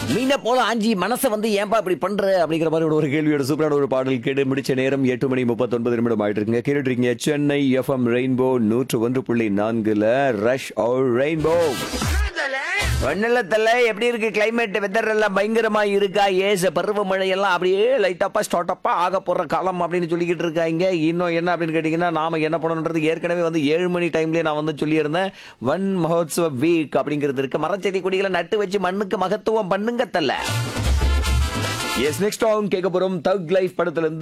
மீனை போல ஆஞ்சி மனசை வந்து ஏன்பா இப்படி பண்ற அப்படிங்கிற மாதிரி ஒரு கேள்வியோட சூப்பரான ஒரு பாடல் கேட்டு முடிச்ச நேரம் எட்டு மணி முப்பத்தொன்பது நிமிடம் ஆயிட்டு இருக்குங்க கேட்டுட்டு இருக்கீங்க சென்னை எஃப்எம் ரெயின்போ நூற்று ஒன்று புள்ளி நான்குல ரஷ் ஆர் ரெயின்போ வெண்ணலத்தில் எப்படி இருக்கு கிளைமேட் வெதர் எல்லாம் பயங்கரமா இருக்கா ஏச பருவமழை எல்லாம் அப்படியே லைட்டப்பா ஸ்டார்டப்பா ஆக போற காலம் அப்படின்னு சொல்லிக்கிட்டு இருக்காங்க இன்னும் என்ன அப்படின்னு கேட்டீங்கன்னா நாம என்ன பண்ணணுன்றது ஏற்கனவே வந்து ஏழு மணி டைம்லயே நான் வந்து சொல்லியிருந்தேன் வன் மகோத்சவ வீக் அப்படிங்கிறது இருக்கு மரச்செடி கொடிகளை நட்டு வச்சு மண்ணுக்கு மகத்துவம் பண்ணுங்க தல்ல எஸ் நெக்ஸ்ட் அவங்க கேட்க போறோம் தக் லைஃப் படத்துல இருந்து